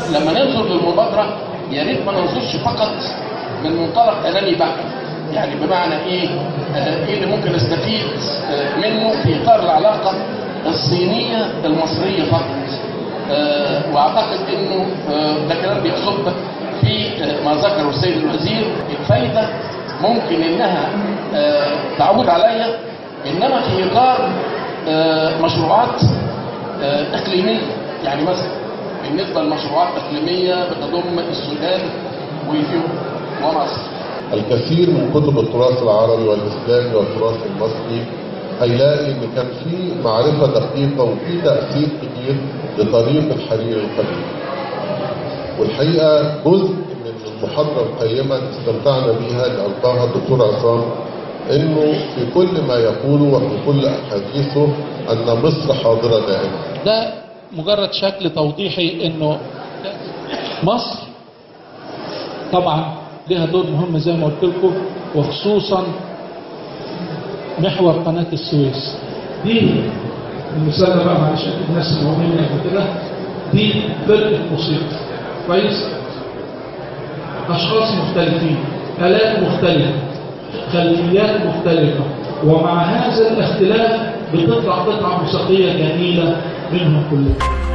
لما ننظر للمبادره يا ريت ما ننظرش فقط من منطلق اناني بحت يعني بمعنى ايه آه، ايه اللي ممكن نستفيد آه، منه في اطار العلاقه الصينيه المصريه فقط آه، واعتقد انه آه، ده كلام بيصب في آه، ما ذكره السيد الوزير الفايده ممكن انها آه، تعود عليا انما في اطار آه، مشروعات آه، اقليميه يعني مثلا بالنسبه لمشروعات اقليميه بتضم السودان واثيوبيا ومصر الكثير من كتب التراث العربي والاسلامي والتراث المصري هيلاقي ان كان في معرفه دقيقه وفي تاثير كبير لطريق الحرير القديم. والحقيقه جزء من المحاضره القيمه اللي استمتعنا بيها اللي القاها الدكتور عصام انه في كل ما يقوله وفي كل احاديثه ان مصر حاضره دائما. ده مجرد شكل توضيحي انه مصر طبعا لها دور مهم زي ما قلت لكم وخصوصا محور قناة السويس دي المثال ده بقى معلش أكيد الناس المهمين قبل كده دي فرقة موسيقى كويس أشخاص مختلفين آلات مختلفة خلفيات مختلفة ومع هذا الاختلاف بتطلع قطعة موسيقية جميلة منهم كلهم